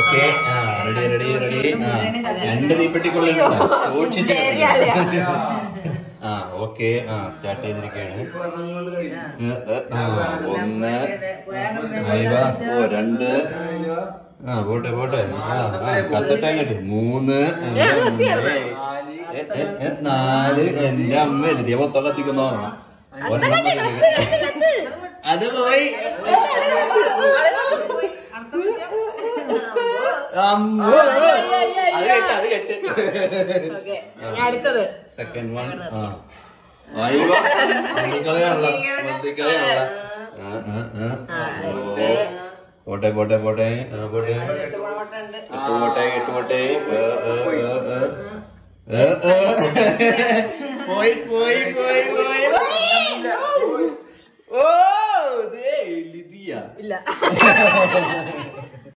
Okay ആ ready ready ready ആ രണ്ട് തീപ്പെട്ടിക്കുള്ളിൽ സൂക്ഷിച്ച് ആ ഓക്കെ ആ സ്റ്റാർട്ട് ചെയ്തിരിക്കുകയാണ് ഏ, ഏ, ആ, ഒന്ന് അയവ ഓ രണ്ട് ആ പോട്ടെ പോട്ടെ ആ ആ കത്തട്ടെ അങ്ങോട്ട് മൂന്ന് എന്റെ അമ്മേ. ഏ, ഏ, ഏ, നാല് എന്റെ അമ്മ എഴുതിയ മൊത്തം കത്തിക്കുന്നോ അത് പോയി അമ്മോ. അത് കെട്ട് അത് കെട്ട് ഓക്കെ ഞാൻ അടുത്തത് സെക്കൻഡ് വൺ ആ അയ്യോ മന്തിക്കളിയാണല്ലോ മന്തിക്കളിയാണല്ലോ ആ, ആ, ആ. ഓ. പോട്ടെ പോട്ടെ പോട്ടെ ആ, പോട്ടെ എട്ട് പോട്ടെ എട്ട് പോട്ടെ ഏ, ഏ, ഏ, ഏ. ഏ, ഏ. പോയി പോയി പോയി പോയി ഓ ദേ ലിതിയ ഇല്ല